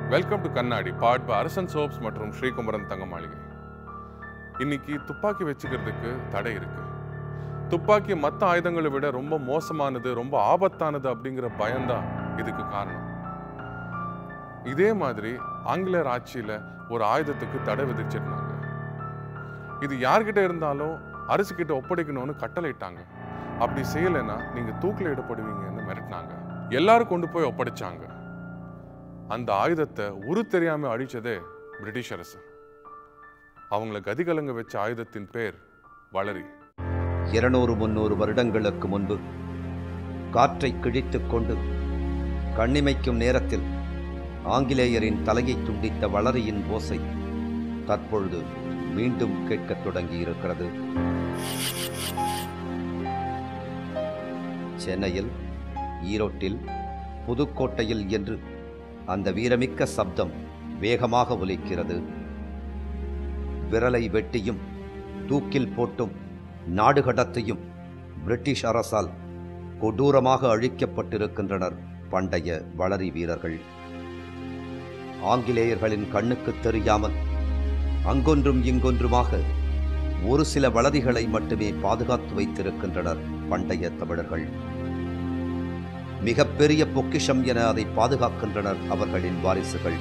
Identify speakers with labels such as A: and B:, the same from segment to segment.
A: Welcome to கண்ணாடி பாட் by அரசன் soaps மற்றும் ஸ்ரீகுமரன் தங்க மாளிகை இன்னைக்கு துப்பாக்கி வச்சுக்கிறதுக்கு தடை இருக்கு துப்பாக்கி மற்ற ஆயுதங்களை விட ரொம்ப மோசமானது ரொம்ப ஆபத்தானது அப்படிங்கிற பயம்தான் இதுக்கு காரணம் இதே மாதிரி ஆங்கிலேயர் ஆட்சியில ஒரு ஆயுதத்துக்கு தடை விதிச்சிருந்தாங்க இது யார்கிட்ட இருந்தாலும் அரசு கிட்ட ஒப்படைக்கணும்னு கட்டளையிட்டாங்க அப்படி செய்யலைன்னா நீங்க தூக்கில் இடப்படுவீங்கன்னு மிரட்டினாங்க எல்லாரும் கொண்டு போய் ஒப்படைச்சாங்க அந்த ஆயுதத்தை உரு தெரியாம அழிச்சதே பிரிட்டிஷ் அரசு அவங்கள கதிகலங்க வச்ச ஆயுதத்தின் பேர் வளரி
B: இருநூறு முன்னூறு வருடங்களுக்கு முன்பு காற்றை கிழித்துக் கொண்டு கண்ணிமைக்கும் நேரத்தில் ஆங்கிலேயரின் தலையை துண்டித்த வளரியின் ஓசை தற்பொழுது மீண்டும் கேட்கத் தொடங்கியிருக்கிறது சென்னையில் ஈரோட்டில் புதுக்கோட்டையில் என்று அந்த வீரமிக்க சப்தம் வேகமாக ஒலிக்கிறது விரலை வெட்டியும் தூக்கில் போட்டும் நாடு கடத்தியும் பிரிட்டிஷ் அரசால் கொடூரமாக அழிக்கப்பட்டிருக்கின்றனர் பண்டைய வளரி வீரர்கள் ஆங்கிலேயர்களின் கண்ணுக்கு தெரியாமல் அங்கொன்றும் இங்கொன்றுமாக ஒரு சில வளரிகளை மட்டுமே பாதுகாத்து வைத்திருக்கின்றனர் பண்டைய தமிழர்கள் மிகப்பெரிய பொக்கிஷம் என அதை பாதுகாக்கின்றனர் அவர்களின் வாரிசுகள்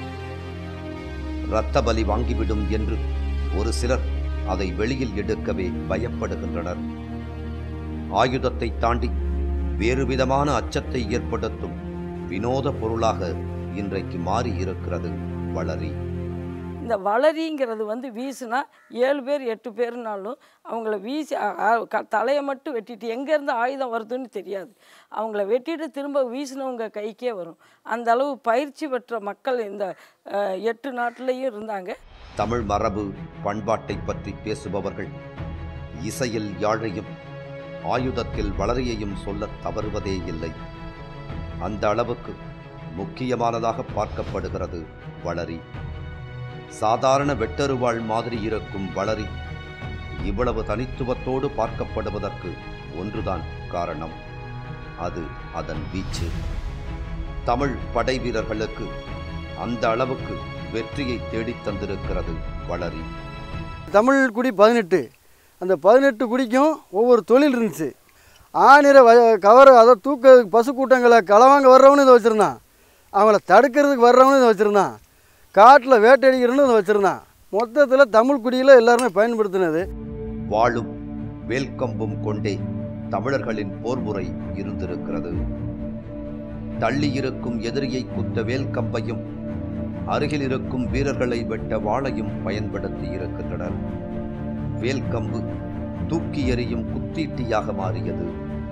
B: இரத்த பலி வாங்கிவிடும் என்று ஒரு சிலர் அதை வெளியில் எடுக்கவே பயப்படுகின்றனர் ஆயுதத்தை தாண்டி வேறு விதமான அச்சத்தை ஏற்படுத்தும் வினோத பொருளாக இன்றைக்கு மாறி இருக்கிறது வளரி
C: இந்த வளரிங்கிறது வந்து வீசுனா ஏழு பேர் எட்டு பேர்னாலும் அவங்கள வீசி அ- அ- க- தலையை மட்டும் வெட்டிட்டு எங்கேருந்து ஆயுதம் வருதுன்னு தெரியாது அவங்கள வெட்டிட்டு திரும்ப வீசினவங்க கைக்கே வரும் அந்த அளவு பயிற்சி பெற்ற மக்கள் இந்த அஹ், எட்டு நாட்டிலையும் இருந்தாங்க
B: தமிழ் மரபு பண்பாட்டை பற்றி பேசுபவர்கள் இசையில் யாழையும் ஆயுதத்தில் வளரியையும் சொல்லத் தவறுவதே இல்லை அந்த அளவுக்கு முக்கியமானதாக பார்க்கப்படுகிறது வளரி சாதாரண வெட்டருவாள் மாதிரி இருக்கும் வளரி இவ்வளவு தனித்துவத்தோடு பார்க்கப்படுவதற்கு ஒன்றுதான் காரணம் அது அதன் வீச்சு தமிழ் படை வீரர்களுக்கு அந்த அளவுக்கு வெற்றியை தேடித் தந்திருக்கிறது வளரி
D: தமிழ் குடி பதினெட்டு அந்த பதினெட்டு குடிக்கும் ஒவ்வொரு தொழில் இருந்துச்சு ஆணிரை வ கவர அதை தூக்கிறதுக்கு பசு கூட்டங்களை களவாங்க வர்றவனு இதை வச்சுருந்தான் அவங்கள தடுக்கிறதுக்கு வர்றவனு இதை வச்சுருந்தான் காட்டில் வேட்டையடிக்கிறவனு இதை வச்சுருந்தான் மொத்தத்தில் தமிழ் குடியில் எல்லாருமே பயன்படுத்தினது
B: வாளும் வேல்கம்பும் கொண்டே தமிழர்களின் போர்முறை இருந்திருக்கிறது தள்ளியிருக்கும் எதிரியை குத்த வேல்கம்பையும் அருகில் இருக்கும் வீரர்களை வெட்ட வாளையும் பயன்படுத்தி இருக்கின்றனர் வேல்கம்பு தூக்கி எறியும் குத்தீட்டியாக மாறியது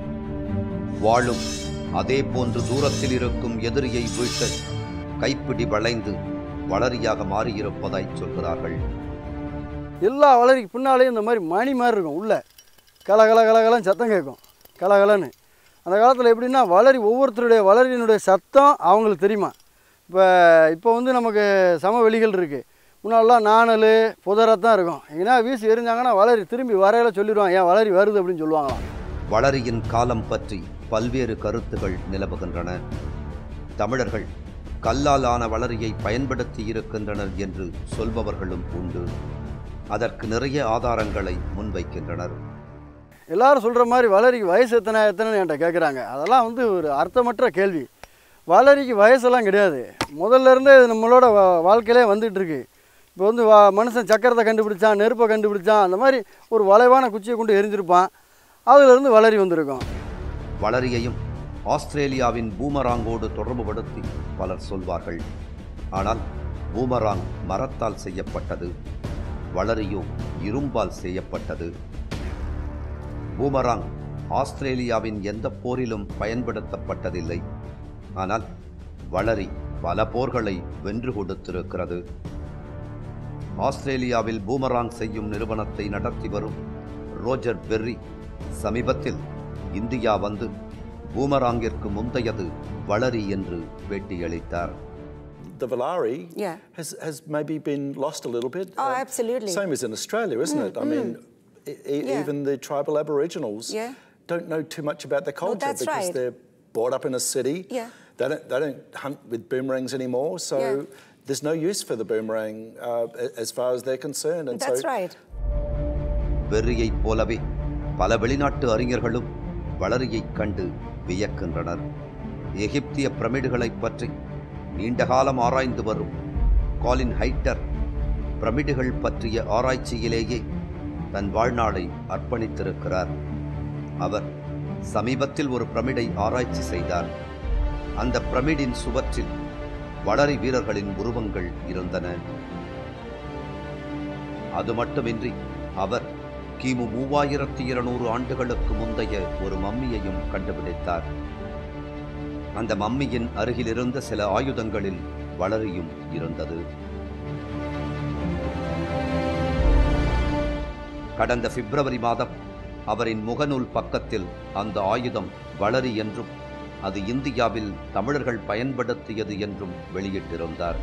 B: வாளும் அதே போன்று தூரத்தில் இருக்கும் எதிரியை வீழ்த்த கைப்பிடி வளைந்து வளரியாக மாறியிருப்பதாய் சொல்கிறார்கள்
D: எல்லா வளரிக்கு பின்னாலேயும் இந்த மாதிரி மணி மாதிரி இருக்கும் உள்ளே கல கல கலகலன்னு சத்தம் கேட்கும் கலகலன்னு அந்த காலத்தில் எப்படின்னா வளரி ஒவ்வொருத்தருடைய வளரியினுடைய சத்தம் அவங்களுக்கு தெரியுமா இப்போ இப்போ வந்து நமக்கு சமவெளிகள் இருக்குது முன்னாடிலாம் நாணல் புதராக தான் இருக்கும் எங்கன்னா வீசி எரிஞ்சாங்கன்னா வளரி திரும்பி வரையில சொல்லிடுவாங்க ஏன் வளரி வருது அப்படின்னு சொல்லுவாங்களாம்
B: வளரியின் காலம் பற்றி பல்வேறு கருத்துகள் நிலவுகின்றன தமிழர்கள் கல்லால் ஆன வளரியை பயன்படுத்தி இருக்கின்றனர் என்று சொல்பவர்களும் உண்டு அதற்கு நிறைய ஆதாரங்களை முன்வைக்கின்றனர்
D: எல்லாரும் சொல்கிற மாதிரி வளரிக்கு வயசு எத்தனை எத்தனைன்னு என்கிட்ட கேட்குறாங்க அதெல்லாம் வந்து ஒரு அர்த்தமற்ற கேள்வி வளரிக்கு வயசெல்லாம் கிடையாது முதல்ல இருந்தே இது நம்மளோட வா- வாழ்க்கையிலே வந்துட்டு இருக்கு இப்போ வந்து வா மனுஷன் சக்கரத்தை கண்டுபிடிச்சான் நெருப்பை கண்டுபிடிச்சான் அந்த மாதிரி ஒரு வளைவான குச்சியை கொண்டு எரிஞ்சிருப்பான் அதிலிருந்து வளரி வந்திருக்கும்
B: வளரியையும் ஆஸ்திரேலியாவின் பூமராங்கோடு தொடர்புபடுத்தி பலர் சொல்வார்கள் ஆனால் பூமராங் மரத்தால் செய்யப்பட்டது வளரியோ இரும்பால் செய்யப்பட்டது பூமராங் ஆஸ்திரேலியாவின் எந்த போரிலும் பயன்படுத்தப்பட்டதில்லை ஆனால் வளரி பல போர்களை வென்று கொடுத்திருக்கிறது ஆஸ்திரேலியாவில் பூமராங் செய்யும் நிறுவனத்தை நடத்தி வரும் ரோஜர் பெர்ரி சமீபத்தில் இந்தியா வந்து பூமராங்கிற்கு முந்தையது வளரி என்று பேட்டியளித்தார்
E: the Valari
F: Yeah.
E: has, has maybe been lost a little bit.
F: Oh, absolutely.
E: Same as in Australia, isn't it? I mean, e- e-
F: Yeah.
E: even the tribal Aboriginals
F: Yeah.
E: don't know too much about their culture
F: that's
E: because
F: right.
E: they're brought up in a city.
F: Yeah.
E: They don't, they don't hunt with boomerangs anymore, so
F: Yeah.
E: there's no use for the boomerang uh, a- as far as they're concerned. And
F: That's
E: so
F: right.
B: வெர்ரியைப் போலவே பல வெளிநாட்டு அறிஞர்களும் வளரியைக் கண்டு வியக்கின்றனர் எகிப்திய பிரமிடுகளைப் பற்றி நீண்டகாலம் ஆராய்ந்து வரும் காலின் ஹைட்டர் பிரமிடுகள் பற்றிய ஆராய்ச்சியிலேயே தன் வாழ்நாளை அர்ப்பணித்திருக்கிறார் அவர் சமீபத்தில் ஒரு பிரமிடை ஆராய்ச்சி செய்தார் அந்த பிரமிடின் சுவற்றில் வளரி வீரர்களின் உருவங்கள் இருந்தன அது மட்டுமின்றி அவர் கிமு மூவாயிரத்தி இருநூறு ஆண்டுகளுக்கு முந்தைய ஒரு மம்மியையும் கண்டுபிடித்தார் அந்த மம்மியின் அருகில் இருந்த சில ஆயுதங்களில் வளரியும் இருந்தது கடந்த பிப்ரவரி மாதம் அவரின் முகநூல் பக்கத்தில் அந்த ஆயுதம் வளரி என்றும் அது இந்தியாவில் தமிழர்கள் பயன்படுத்தியது என்றும் வெளியிட்டிருந்தார்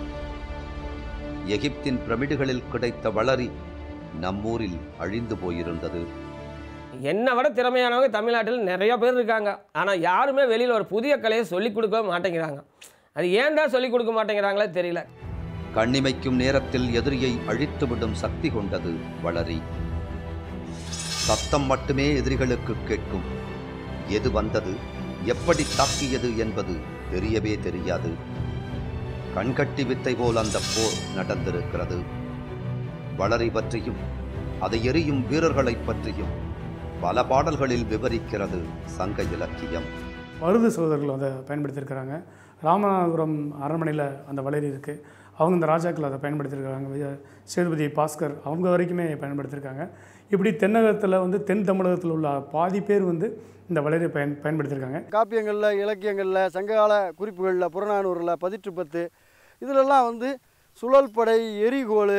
B: எகிப்தின் பிரமிடுகளில் கிடைத்த வளரி நம்மூரில் அழிந்து போயிருந்தது
G: என்னை விட திறமையானவங்க தமிழ்நாட்டில் நிறைய பேர் இருக்காங்க ஆனால் யாருமே வெளியில் ஒரு புதிய கலையை சொல்லிக் கொடுக்க மாட்டேங்கிறாங்க அது ஏன்டா சொல்லிக் கொடுக்க மாட்டேங்கிறாங்களே தெரியல
B: கண்ணிமைக்கும் நேரத்தில் எதிரியை அழித்துவிடும் சக்தி கொண்டது வளரி சத்தம் மட்டுமே எதிரிகளுக்கு கேட்கும் எது வந்தது எப்படி தாக்கியது என்பது தெரியவே தெரியாது கண்கட்டி வித்தை போல் அந்த போர் நடந்திருக்கிறது வளரி பற்றியும் அதை எரியும் வீரர்களைப் பற்றியும் பல பாடல்களில் விவரிக்கிறது சங்க இலக்கியம்
H: மருது சகோதரர்கள் அதை பயன்படுத்தியிருக்கிறாங்க ராமநாதபுரம் அரண்மனையில் அந்த வளரி இருக்குது அவங்க இந்த ராஜாக்கள் அதை பயன்படுத்தியிருக்காங்க விஜய- சேதுபதி பாஸ்கர் அவங்க வரைக்குமே பயன்படுத்தியிருக்காங்க இப்படி தென்னகத்தில் வந்து தென் தமிழகத்தில் உள்ள பாதி பேர் வந்து இந்த வளரியை பயன் பயன்படுத்தியிருக்காங்க
D: காப்பியங்களில் இலக்கியங்களில் சங்ககால குறிப்புகளில் புறநானூறில் பதிற்று பத்து இதிலெல்லாம் வந்து சுழல் படை எரிகோல்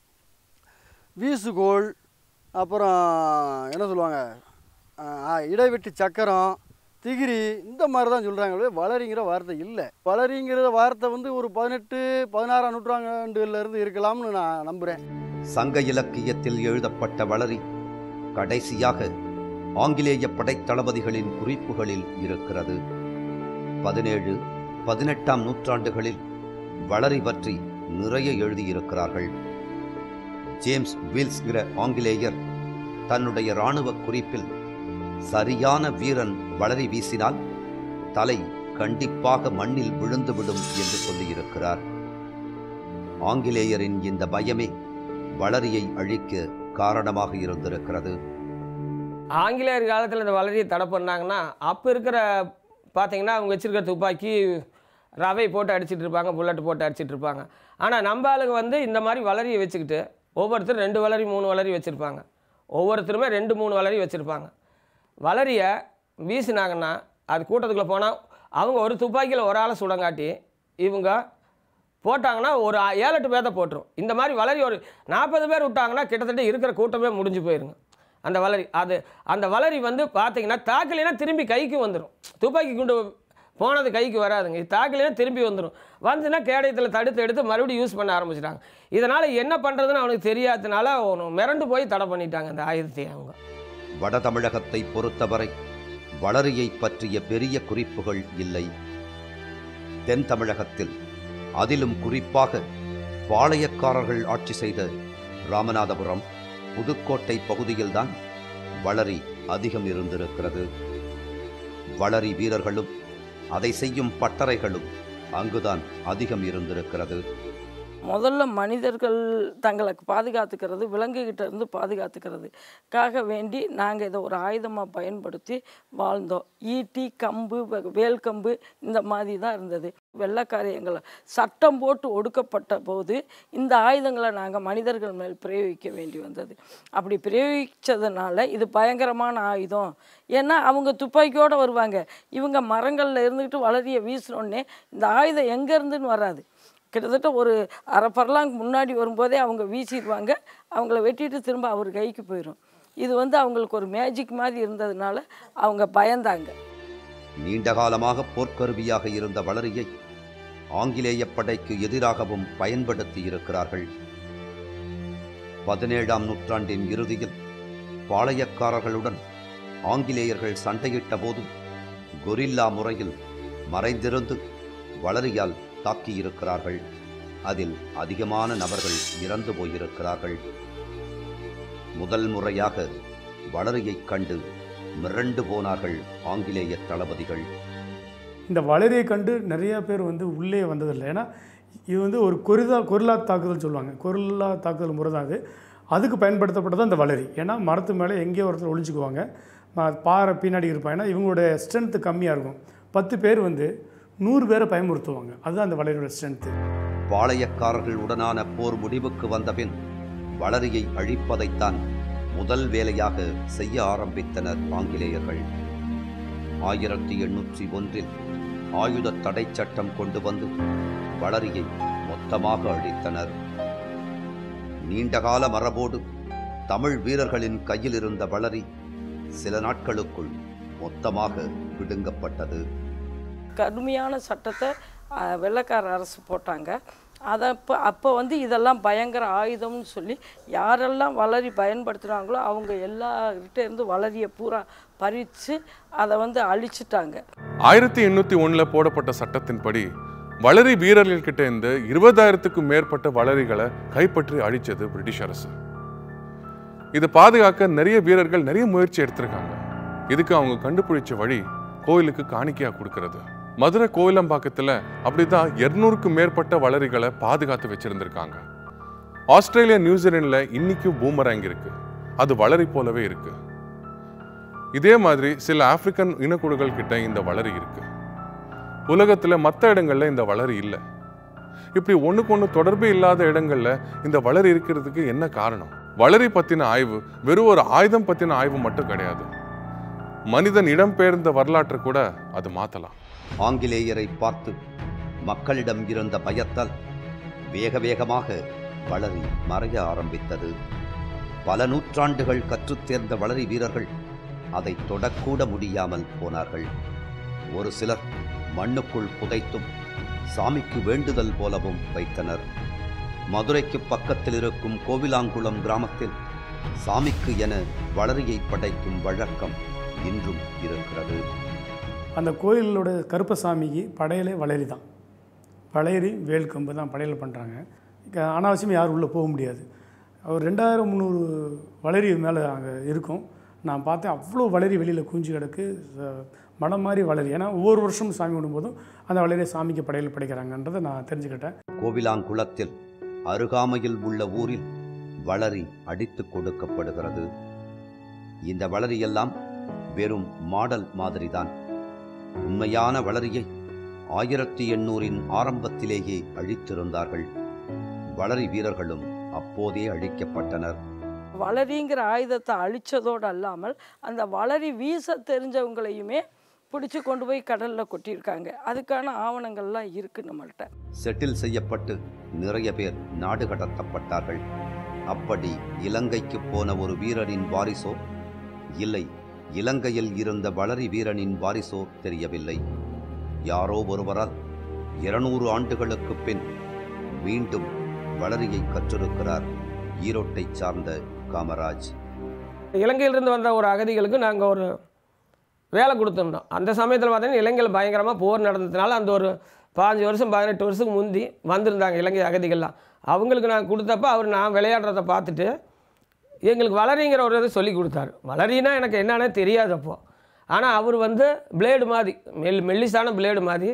D: வீசுகோல் அப்புறம் என்ன சொல்லுவாங்க ஆ, இடைவெட்டி சக்கரம் திகிரி இந்த மாதிரி தான் சொல்கிறாங்க வளரிங்கிற வார்த்தை இல்லை வளரிங்கிற வார்த்தை வந்து ஒரு பதினெட்டு பதினாறாம் நூற்றாண்டுல இருந்து இருக்கலாம்னு நான் நம்புகிறேன்
B: சங்க இலக்கியத்தில் எழுதப்பட்ட வளரி கடைசியாக ஆங்கிலேய படைத்தளபதிகளின் குறிப்புகளில் இருக்கிறது பதினேழு பதினெட்டாம் நூற்றாண்டுகளில் வளரி பற்றி நிறைய எழுதியிருக்கிறார்கள் ஜேம்ஸ் வில்ஸ்கிற ஆங்கிலேயர் தன்னுடைய இராணுவ குறிப்பில் சரியான வீரன் வளரி வீசினால் தலை கண்டிப்பாக மண்ணில் விழுந்துவிடும் என்று சொல்லியிருக்கிறார் ஆங்கிலேயரின் இந்த பயமே வளரியை அழிக்க காரணமாக இருந்திருக்கிறது
G: ஆங்கிலேயர் காலத்தில் இந்த வளரியை தடை பண்ணாங்கன்னா அப்போ இருக்கிற பார்த்தீங்கன்னா அவங்க வச்சிருக்கிற துப்பாக்கி ரவை போட்டு அடிச்சிட்டு இருப்பாங்க புல்லட் போட்டு அடிச்சிட்டு இருப்பாங்க ஆனால் நம்ம ஆளுங்க வந்து இந்த மாதிரி வளரியை வச்சுக்கிட்டு ஒவ்வொருத்தரும் ரெண்டு வளரி மூணு வளரி வச்சுருப்பாங்க ஒவ்வொருத்தருமே ரெண்டு மூணு வளரி வச்சுருப்பாங்க வளரியை வீசினாங்கன்னா அது கூட்டத்துக்குள்ளே போனால் அவங்க ஒரு துப்பாக்கியில் ஒரு ஆளை சுடங்காட்டி இவங்க போட்டாங்கன்னா ஒரு ஆ- ஏழு எட்டு பேர்த்த போட்டுரும் இந்த மாதிரி வளரி ஒரு நாற்பது பேர் விட்டாங்கன்னா கிட்டத்தட்ட இருக்கிற கூட்டமே முடிஞ்சு போயிருங்க அந்த வளரி அது அந்த வளரி வந்து பார்த்தீங்கன்னா தாக்கலைன்னா திரும்பி கைக்கு வந்துடும் துப்பாக்கி குண்டு போனது கைக்கு வராதுங்க இது தாக்கலைன்னா திரும்பி வந்துடும் வந்துன்னா கேடயத்தில் தடுத்து எடுத்து மறுபடியும் யூஸ் பண்ண ஆரம்பிச்சிட்டாங்க இதனால் என்ன பண்ணுறதுன்னு அவனுக்கு தெரியாததுனால அவனு மிரண்டு போய் தடை பண்ணிட்டாங்க அந்த ஆயுதத்தை அவங்க
B: வட தமிழகத்தை பொறுத்தவரை வளரியை பற்றிய பெரிய குறிப்புகள் இல்லை தென் தமிழகத்தில் அதிலும் குறிப்பாக பாளையக்காரர்கள் ஆட்சி செய்த ராமநாதபுரம் புதுக்கோட்டை பகுதியில்தான் வளரி அதிகம் இருந்திருக்கிறது வளரி வீரர்களும் அதை செய்யும் பட்டறைகளும் அங்குதான் அதிகம் இருந்திருக்கிறது
C: முதல்ல மனிதர்கள் தங்களை பாதுகாத்துக்கிறது விலங்குகிட்ட இருந்து பாதுகாத்துக்கிறதுக்காக வேண்டி நாங்கள் இதை ஒரு ஆயுதமாக பயன்படுத்தி வாழ்ந்தோம் ஈட்டி கம்பு வ- வேல் கம்பு இந்த மாதிரி தான் இருந்தது வெள்ளைக்காரி எங்களை சட்டம் போட்டு ஒடுக்கப்பட்ட போது இந்த ஆயுதங்களை நாங்கள் மனிதர்கள் மேல் பிரயோகிக்க வேண்டி வந்தது அப்படி பிரயோகித்ததுனால இது பயங்கரமான ஆயுதம் ஏன்னா அவங்க துப்பாக்கியோடு வருவாங்க இவங்க மரங்களில் இருந்துக்கிட்டு வளரிய வீசினோடனே இந்த ஆயுதம் எங்கேருந்துன்னு வராது கிட்டத்தட்ட ஒரு அரை பரலாங்கு முன்னாடி வரும்போதே அவங்க வீசிடுவாங்க அவங்கள வெட்டிட்டு திரும்ப அவர் கைக்கு போயிடும் இது வந்து அவங்களுக்கு ஒரு மேஜிக் மாதிரி இருந்ததுனால அவங்க பயந்தாங்க
B: நீண்ட காலமாக போர்க்கருவியாக இருந்த வளரியை ஆங்கிலேய படைக்கு எதிராகவும் பயன்படுத்தி இருக்கிறார்கள் பதினேழாம் நூற்றாண்டின் இறுதியில் பாளையக்காரர்களுடன் ஆங்கிலேயர்கள் சண்டையிட்ட போதும் கொரில்லா முறையில் மறைந்திருந்து வளரியால் தாக்கியிருக்கிறார்கள் அதில் அதிகமான நபர்கள் இறந்து போயிருக்கிறார்கள் முதல் முறையாக வளரியைக் கண்டு மிரண்டு போனார்கள் ஆங்கிலேய தளபதிகள்
H: இந்த வளரியை கண்டு நிறைய பேர் வந்து உள்ளே வந்ததில்லை ஏன்னா இது வந்து ஒரு கொரிதா கொரில்லா தாக்குதல் சொல்லுவாங்க கொரில்லா தாக்குதல் முறை தான் அது அதுக்கு பயன்படுத்தப்பட்டது அந்த வளரி ஏன்னா மரத்து மேலே எங்கேயோ ஒருத்தர் ஒளிஞ்சுக்குவாங்க ம- பாறை பின்னாடி இருப்பாங்க ஏன்னா இவங்களுடைய ஸ்ட்ரென்த்து கம்மியாக இருக்கும் பத்து பேர் வந்து நூறு பேரை பயமுறுத்துவாங்க அதுதான் அந்த வளரியோட ஸ்ட்ரென்த்து
B: பாளையக்காரர்கள் உடனான போர் முடிவுக்கு வந்தபின் வளரியை அழிப்பதைத்தான் முதல் வேலையாக செய்ய ஆரம்பித்தனர் ஆங்கிலேயர்கள் ஆயிரத்தி எண்ணூற்றி ஒன்றில் ஆயுத தடை சட்டம் கொண்டு வந்து வளரியை மொத்தமாக அழித்தனர் நீண்டகால மரபோடு தமிழ் வீரர்களின் கையில் இருந்த வளரி சில நாட்களுக்குள் மொத்தமாக பிடுங்கப்பட்டது
C: கடுமையான சட்டத்தை அஹ், வெள்ளைக்கார அரசு போட்டாங்க அதை அப்போ அப்போ வந்து இதெல்லாம் பயங்கர ஆயுதம்னு சொல்லி யாரெல்லாம் வளரி பயன்படுத்துகிறாங்களோ அவங்க எல்லார்கிட்ட இருந்து வளரியை பூரா பறித்து அதை வந்து அழிச்சிட்டாங்க
A: ஆயிரத்தி எண்ணூத்தி ஒண்ணுல போடப்பட்ட சட்டத்தின்படி வளரி வீரர்கள் கிட்ட இருந்து இருபதாயிரத்துக்கும் மேற்பட்ட வளரிகளை கைப்பற்றி அழிச்சது பிரிட்டிஷ் அரசு இதை பாதுகாக்க நிறைய வீரர்கள் நிறைய முயற்சி எடுத்திருக்காங்க இதுக்கு அவங்க கண்டுபிடிச்ச வழி கோயிலுக்கு காணிக்கையா கொடுக்கறது மதுரை கோயிலம்பாக்கத்துல அப்படிதான் இருநூறுக்கும் மேற்பட்ட வளரிகளை பாதுகாத்து வச்சிருந்திருக்காங்க ஆஸ்திரேலியா நியூசிலாந்துல இன்னைக்கும் பூமராங் இருக்கு அது வளரி போலவே இருக்கு இதே மாதிரி சில ஆப்பிரிக்கன் இனக்குழுக்கள் கிட்ட இந்த வளரி இருக்கு உலகத்துல மற்ற இடங்கள்ல இந்த வளரி இல்லை இப்படி ஒண்ணுக்கு ஒண்ணு தொடர்பே இல்லாத இடங்கள்ல இந்த வளரி இருக்கிறதுக்கு என்ன காரணம் வளரி பத்தின ஆய்வு வெறும் ஒரு ஆயுதம் பத்தின ஆய்வு மட்டும் கிடையாது மனிதன் இடம்பெயர்ந்த வரலாற்றை கூட அது மாத்தலாம்
B: ஆங்கிலேயரை பார்த்து மக்களிடம் இருந்த பயத்தால் வேக வேகமாக வளரி மறைய ஆரம்பித்தது பல நூற்றாண்டுகள் கற்றுத் தேர்ந்த வளரி வீரர்கள் அதை தொடக்கூட முடியாமல் போனார்கள் ஒரு சிலர் மண்ணுக்குள் புதைத்தும் சாமிக்கு வேண்டுதல் போலவும் வைத்தனர் மதுரைக்கு பக்கத்தில் இருக்கும் கோவிலாங்குளம் கிராமத்தில் சாமிக்கு என வளரியை படைக்கும் வழக்கம் இன்றும் இருக்கிறது
H: அந்த கோயிலோட கருப்பசாமிக்கு படையலே வளரி தான் வளரி வேல்கம்பு தான் படையல் பண்ணுறாங்க அனாவசியம் யாரும் உள்ளே போக முடியாது ஒரு ரெண்டாயிரம் முந்நூறு வளரி மேலே அங்கே இருக்கும் நான் பார்த்தேன் அவ்வளோ வளரி வெளியில் குஞ்சு கிடக்கு ச- மடம் மாதிரி வளரி ஏன்னா ஒவ்வொரு வருஷமும் சாமி கும்பிடும்போதும் அந்த வளரியை சாமிக்கு படையல் படைக்கிறாங்கன்றதை நான் தெரிஞ்சுக்கிட்டேன்
B: கோவிலாங்குளத்தில் அருகாமையில் உள்ள ஊரில் வளரி அடித்து கொடுக்கப்படுகிறது இந்த வளரியெல்லாம் வெறும் மாடல் மாதிரிதான் உண்மையான வளரியை ஆயிரத்தி எண்ணூறின் ஆரம்பத்திலேயே அழித்திருந்தார்கள் வளரி வீரர்களும் அப்போதே அழிக்கப்பட்டனர்
C: வளரிங்கிற ஆயுதத்தை அழிச்சதோடு அல்லாமல் அந்த வளரி வீச தெரிஞ்சவங்களையுமே பிடிச்சி கொண்டு போய் கடலில் கொட்டியிருக்காங்க அதுக்கான ஆவணங்கள்லாம் இருக்குது நம்மள்ட்ட
B: செட்டில் செய்யப்பட்டு நிறைய பேர் நாடு கடத்தப்பட்டார்கள் அப்படி இலங்கைக்கு போன ஒரு வீரனின் வாரிசோ இல்லை இலங்கையில் இருந்த வளரி வீரனின் வாரிசோ தெரியவில்லை யாரோ ஒருவரால் இருநூறு ஆண்டுகளுக்கு பின் மீண்டும் வளரியை கற்றிருக்கிறார் ஈரோட்டைச் சார்ந்த காமராஜ்
G: இலங்கையிலிருந்து வந்த ஒரு அகதிகளுக்கு நாங்கள் ஒரு வேலை கொடுத்துருந்தோம் அந்த சமயத்தில் பார்த்தீங்கன்னா இலங்கையில் பயங்கரமாக போர் நடந்ததுனால அந்த ஒரு பாஞ்சு வருஷம் பதினெட்டு வருஷத்துக்கு முந்தி வந்திருந்தாங்க இலங்கை அகதிகள்லாம் அவங்களுக்கு நான் கொடுத்தப்ப அவர் நான் விளையாடுறத பார்த்துட்டு எங்களுக்கு வளரிங்கிற ஒரு இது சொல்லி கொடுத்தாரு வளரினா எனக்கு என்னன்னே தெரியாது அப்போது ஆனால் அவர் வந்து பிளேடு மாதிரி மெல் மெல்லிசான பிளேடு மாதிரி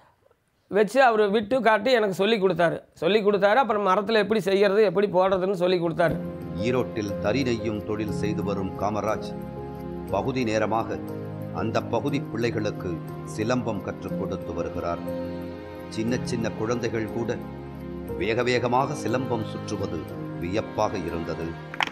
G: வச்சு அவர் விட்டு காட்டி எனக்கு சொல்லி கொடுத்தாரு சொல்லி கொடுத்தாரு அப்புறம் மரத்தில் எப்படி செய்யறது எப்படி போடுறதுன்னு சொல்லி கொடுத்தாரு
B: ஈரோட்டில் தறி நெய்யும் தொழில் செய்து வரும் காமராஜ் பகுதி நேரமாக அந்த பகுதி பிள்ளைகளுக்கு சிலம்பம் கற்றுக் கொடுத்து வருகிறார் சின்ன சின்ன குழந்தைகள் கூட வேக வேகமாக சிலம்பம் சுற்றுவது வியப்பாக இருந்தது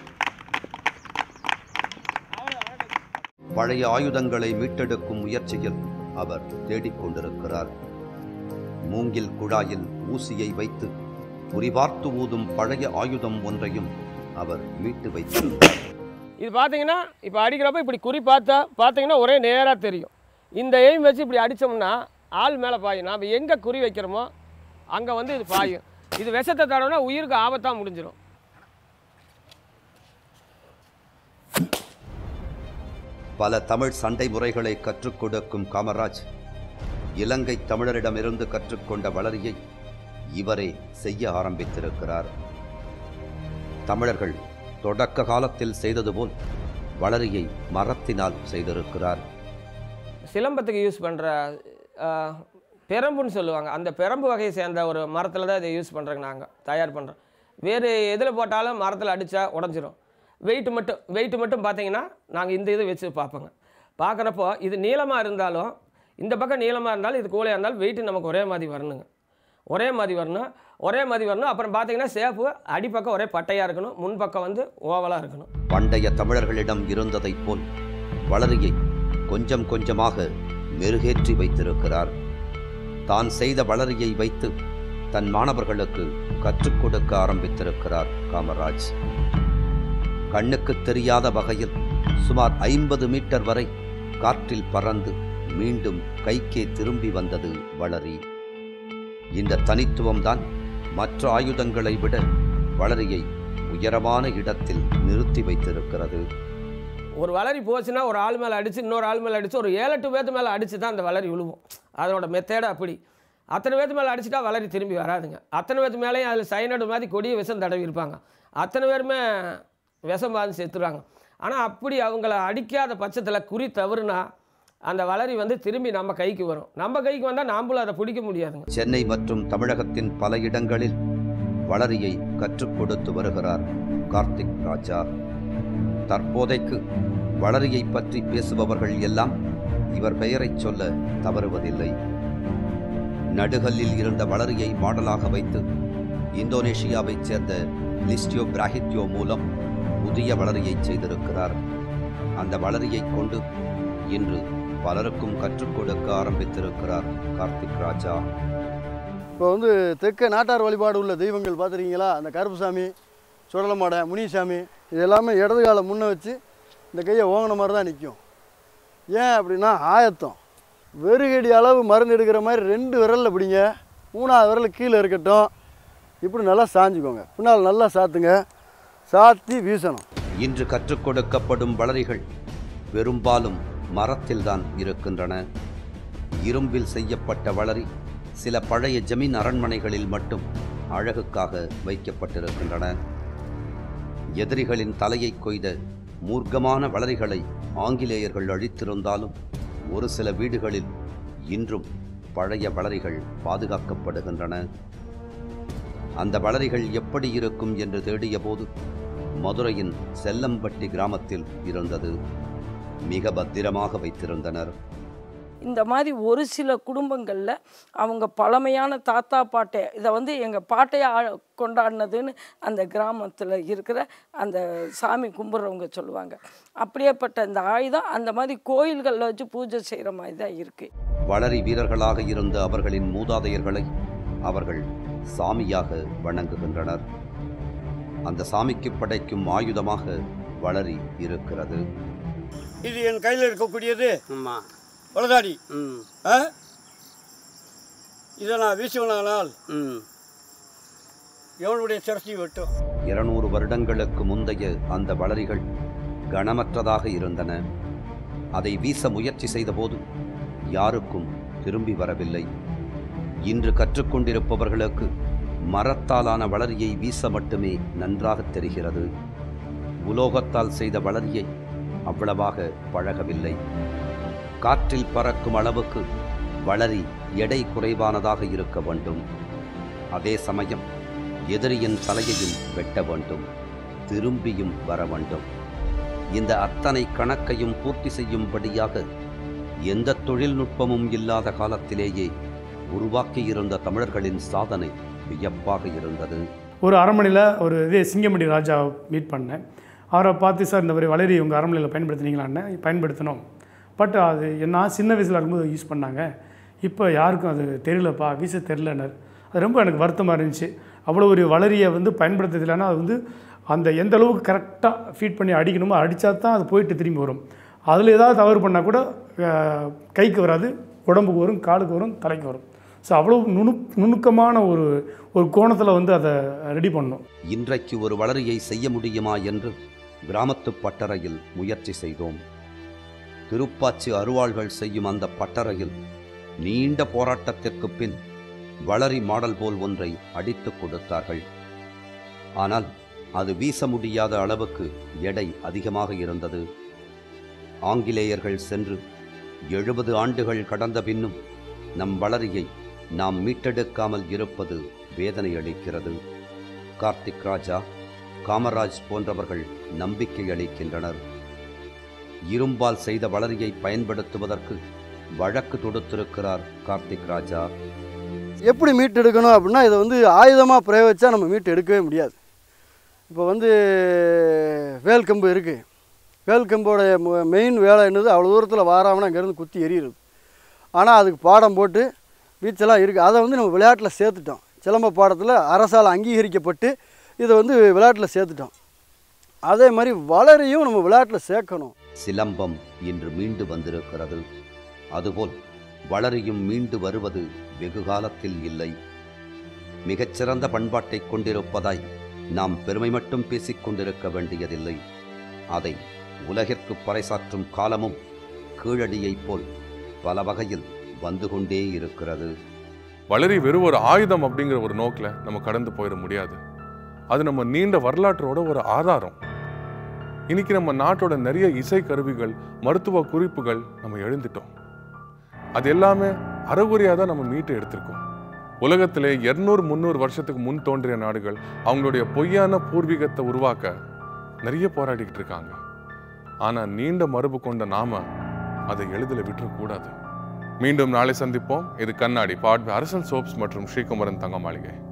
B: பழைய ஆயுதங்களை மீட்டெடுக்கும் முயற்சியில் அவர் தேடிக்கொண்டிருக்கிறார் மூங்கில் குழாயில் ஊசியை வைத்து குறிபார்த்து ஊதும் பழைய ஆயுதம் ஒன்றையும் அவர் மீட்டு வைத்திருந்தார்
G: இது பார்த்தீங்கன்னா இப்போ அடிக்கிறப்ப இப்படி குறி பார்த்தா பார்த்தீங்கன்னா ஒரே நேராக தெரியும் இந்த எய்ம் வச்சு இப்படி அடித்தோம்னா ஆள் மேலே பாயும் நாம் எங்கே குறி வைக்கிறோமோ அங்கே வந்து இது பாயும் இது விஷத்தை தடவைனா உயிருக்கு ஆபத்தாக முடிஞ்சிடும்
B: பல தமிழ் சண்டை முறைகளை கற்றுக் கொடுக்கும் காமராஜ் இலங்கை தமிழரிடமிருந்து கற்றுக்கொண்ட வளரியை இவரே செய்ய ஆரம்பித்திருக்கிறார் தமிழர்கள் தொடக்க காலத்தில் செய்தது போல் வளரியை மரத்தினால் செய்திருக்கிறார்
G: சிலம்பத்துக்கு யூஸ் பண்ணுற பெரம்புன்னு சொல்லுவாங்க அந்த பெரம்பு வகையை சேர்ந்த ஒரு மரத்தில் தான் இதை யூஸ் பண்ணுறோங்க நாங்கள் தயார் பண்ணுறோம் வேறு எதில் போட்டாலும் மரத்தில் அடித்தா உடஞ்சிரும் வெயிட் மட்டும் வெயிட் மட்டும் பார்த்தீங்கன்னா நாங்கள் இந்த இதை வச்சு பார்ப்போங்க பார்க்குறப்போ இது நீளமாக இருந்தாலும் இந்த பக்கம் நீளமாக இருந்தாலும் இது கூலையாக இருந்தாலும் வெயிட் நமக்கு ஒரே மாதிரி வரணுங்க ஒரே மாதிரி வரணும் ஒரே மாதிரி வரணும் அப்புறம் பார்த்தீங்கன்னா சேப்பு அடிப்பக்கம் ஒரே பட்டையாக இருக்கணும் முன்பக்கம் வந்து ஓவலாக இருக்கணும்
B: பண்டைய தமிழர்களிடம் இருந்ததைப் போல் வளரியை கொஞ்சம் கொஞ்சமாக மெருகேற்றி வைத்திருக்கிறார் தான் செய்த வளரியை வைத்து தன் மாணவர்களுக்கு கற்றுக் கொடுக்க ஆரம்பித்திருக்கிறார் காமராஜ் கண்ணுக்கு தெரியாத வகையில் சுமார் ஐம்பது மீட்டர் வரை காற்றில் பறந்து மீண்டும் கைக்கே திரும்பி வந்தது வளரி இந்த தனித்துவம்தான் மற்ற ஆயுதங்களை விட வளரியை உயரமான இடத்தில் நிறுத்தி வைத்திருக்கிறது
G: ஒரு வளரி போச்சுன்னா ஒரு ஆள் மேலே அடித்து இன்னொரு ஆள் மேலே அடித்து ஒரு ஏழு எட்டு பேர்த்து மேலே அடித்து தான் அந்த வளரி விழுவும் அதனோட மெத்தேடு அப்படி அத்தனை பேர்த்து மேலே அடிச்சிட்டா வளரி திரும்பி வராதுங்க அத்தனை பேர்த்து மேலேயும் அதில் சைனடு மாதிரி கொடிய விஷம் தடவி இருப்பாங்க அத்தனை பேருமே விஷம் பாந்து செத்துருவாங்க ஆனால் அப்படி அவங்கள அடிக்காத பட்சத்தில் குறி தவறுனா அந்த வளரி வந்து திரும்பி நம்ம கைக்கு வரும் நம்ம கைக்கு வந்தால் நாம்பளும் அதை பிடிக்க முடியாதுங்க
B: சென்னை மற்றும் தமிழகத்தின் பல இடங்களில் வளரியை கற்றுக் கொடுத்து வருகிறார் கார்த்திக் ராஜா தற்போதைக்கு வளரியை பற்றி பேசுபவர்கள் எல்லாம் இவர் பெயரைச் சொல்ல தவறுவதில்லை நடுகல்லில் இருந்த வளரியை மாடலாக வைத்து இந்தோனேஷியாவைச் சேர்ந்த லிஸ்டியோ பிராஹித்யோ மூலம் புதிய வளரியை செய்திருக்கிறார் அந்த வளரியை கொண்டு இன்று பலருக்கும் கற்றுக் கொடுக்க ஆரம்பித்திருக்கிறார் கார்த்திக் ராஜா
D: இப்போ வந்து தெற்க நாட்டார் வழிபாடு உள்ள தெய்வங்கள் பார்த்துருக்கீங்களா அந்த கருப்புசாமி சுடலமாடை முனிசாமி இது எல்லாமே இடது காலை முன்ன வச்சு இந்த கையை ஓங்கின மாதிரி தான் நிற்கும் ஏன் அப்படின்னா ஆயத்தம் வெறுகடி அளவு மருந்து எடுக்கிற மாதிரி ரெண்டு விரலில் பிடிங்க மூணாவது விரல் கீழே இருக்கட்டும் இப்படி நல்லா சாஞ்சுக்கோங்க பின்னால் நல்லா சாத்துங்க சாத்தி வீசணும்
B: இன்று கற்றுக் கொடுக்கப்படும் வளரிகள் பெரும்பாலும் மரத்தில்தான் இருக்கின்றன இரும்பில் செய்யப்பட்ட வளரி சில பழைய ஜமீன் அரண்மனைகளில் மட்டும் அழகுக்காக வைக்கப்பட்டிருக்கின்றன எதிரிகளின் தலையை கொய்த மூர்க்கமான வளரிகளை ஆங்கிலேயர்கள் அழித்திருந்தாலும் ஒரு சில வீடுகளில் இன்றும் பழைய வளரிகள் பாதுகாக்கப்படுகின்றன அந்த வளரிகள் எப்படி இருக்கும் என்று தேடியபோது மதுரையின் செல்லம்பட்டி கிராமத்தில் இருந்தது மிக பத்திரமாக வைத்திருந்தனர்
C: இந்த மாதிரி ஒரு சில குடும்பங்களில் அவங்க பழமையான தாத்தா பாட்டை இதை வந்து எங்கள் பாட்டையை ஆ- கொண்டாடினதுன்னு அந்த கிராமத்தில் இருக்கிற அந்த சாமி கும்பிட்றவங்க சொல்லுவாங்க அப்படியேப்பட்ட இந்த ஆயுதம் அந்த மாதிரி கோயில்களில் வச்சு பூஜை செய்கிற மாதிரி தான் இருக்குது
B: வளரி வீரர்களாக இருந்த அவர்களின் மூதாதையர்களை அவர்கள் சாமியாக வணங்குகின்றனர் அந்த சாமிக்கு படைக்கும் ஆயுதமாக வளரி இருக்கிறது
F: இது என் கையில் இருக்கக்கூடியது
I: ஆமாம்
F: வலதாடி
I: ம்
F: ஆ இதை நான் வீசுவனால்
I: ம்
F: எவனுடைய சிரசி வெட்டும்
B: இருநூறு வருடங்களுக்கு முந்தைய அந்த வளரிகள் கனமற்றதாக இருந்தன அதை வீச முயற்சி செய்தபோது யாருக்கும் திரும்பி வரவில்லை இன்று கற்றுக்கொண்டிருப்பவர்களுக்கு மரத்தாலான வளரியை வீச மட்டுமே நன்றாக தெரிகிறது உலோகத்தால் செய்த வளரியை அவ்வளவாக பழகவில்லை காற்றில் பறக்கும் அளவுக்கு வளரி எடை குறைவானதாக இருக்க வேண்டும் அதே சமயம் எதிரியின் தலையையும் வெட்ட வேண்டும் திரும்பியும் வர வேண்டும் இந்த அத்தனை கணக்கையும் பூர்த்தி செய்யும்படியாக எந்த தொழில்நுட்பமும் இல்லாத காலத்திலேயே உருவாக்கியிருந்த தமிழர்களின் சாதனை வியப்பாக இருந்தது
H: ஒரு அரண்மனையில் ஒரு இதே சிங்கமணி ராஜா மீட் பண்ணேன் அவரை பார்த்து சார் இந்த மாதிரி வளரி உங்கள் அரண்மனையில் பயன்படுத்துனீங்களான்னு பயன்படுத்தினோம் பட் அது நான் சின்ன வயசில் இருக்கும்போது யூஸ் பண்ணாங்க இப்போ யாருக்கும் அது தெரியலப்பா வீச தெரிலனர் அது ரொம்ப எனக்கு வருத்தமாக இருந்துச்சு அவ்வளோ ஒரு வளரியை வந்து பயன்படுத்துறதுலன்னா அது வந்து அந்த எந்த அளவுக்கு கரெக்டாக ஃபீட் பண்ணி அடிக்கணுமோ அடித்தா தான் அது போயிட்டு திரும்பி வரும் அதில் ஏதாவது தவறு பண்ணால் கூட அஹ், கைக்கு வராது உடம்புக்கு வரும் காலுக்கு வரும் தலைக்கு வரும் ஸோ அவ்வளோ நுணு நுணுக்கமான ஒரு ஒரு கோணத்தில் வந்து அதை ரெடி பண்ணோம்
B: இன்றைக்கு ஒரு வளரியை செய்ய முடியுமா என்று கிராமத்து பட்டறையில் முயற்சி செய்தோம் திருப்பாச்சி அருவாள்கள் செய்யும் அந்த பட்டறையில் நீண்ட போராட்டத்திற்கு பின் வளரி மாடல் போல் ஒன்றை அடித்துக் கொடுத்தார்கள் ஆனால் அது வீச முடியாத அளவுக்கு எடை அதிகமாக இருந்தது ஆங்கிலேயர்கள் சென்று எழுபது ஆண்டுகள் கடந்த பின்னும் நம் வளரியை நாம் மீட்டெடுக்காமல் இருப்பது வேதனை அளிக்கிறது கார்த்திக் ராஜா காமராஜ் போன்றவர்கள் நம்பிக்கை அளிக்கின்றனர் இரும்பால் செய்த வளரியை பயன்படுத்துவதற்கு வழக்கு தொடுத்திருக்கிறார் கார்த்திக் ராஜா
D: எப்படி மீட்டு எடுக்கணும் அப்படின்னா இதை வந்து ஆயுதமாக பிரயோகிச்சா நம்ம மீட்டு எடுக்கவே முடியாது இப்போ வந்து வேல்கம்பு இருக்குது வேல்கம்போடைய மெயின் வேலை என்னது அவ்வளோ தூரத்தில் வாராமனா அங்கேருந்து குத்தி எறிகிறது ஆனால் அதுக்கு பாடம் போட்டு வீச்செல்லாம் இருக்குது அதை வந்து நம்ம விளையாட்டில் சேர்த்துட்டோம் சிலம்ப பாடத்தில் அரசால் அங்கீகரிக்கப்பட்டு இதை வந்து விளையாட்டில் சேர்த்துட்டோம் அதே மாதிரி வளரையும் நம்ம விளையாட்டில் சேர்க்கணும்
B: சிலம்பம் இன்று மீண்டு வந்திருக்கிறது அதுபோல் வளரியும் மீண்டு வருவது வெகு காலத்தில் இல்லை மிகச்சிறந்த பண்பாட்டை கொண்டிருப்பதாய் நாம் பெருமை மட்டும் பேசிக் கொண்டிருக்க வேண்டியதில்லை அதை உலகிற்கு பறைசாற்றும் காலமும் கீழடியைப் போல் பல வகையில் வந்து கொண்டே இருக்கிறது
A: வளரி வெறும் ஒரு ஆயுதம் அப்படிங்கிற ஒரு நோக்கில் நம்ம கடந்து போயிட முடியாது அது நம்ம நீண்ட வரலாற்றோட ஒரு ஆதாரம் இன்னைக்கு நம்ம நாட்டோட நிறைய இசை கருவிகள் மருத்துவ குறிப்புகள் நம்ம எழுந்துட்டோம் அது எல்லாமே அறகுறையாக தான் நம்ம மீட்டு எடுத்திருக்கோம் உலகத்திலே இருநூறு முந்நூறு வருஷத்துக்கு முன் தோன்றிய நாடுகள் அவங்களுடைய பொய்யான பூர்வீகத்தை உருவாக்க நிறைய போராடிக்கிட்டு இருக்காங்க ஆனா நீண்ட மரபு கொண்ட நாம அதை எளிதில் விட்டுறக்கூடாது மீண்டும் நாளை சந்திப்போம் இது கண்ணாடி பாட் அரசன் சோப்ஸ் மற்றும் ஸ்ரீகுமரன் தங்க மாளிகை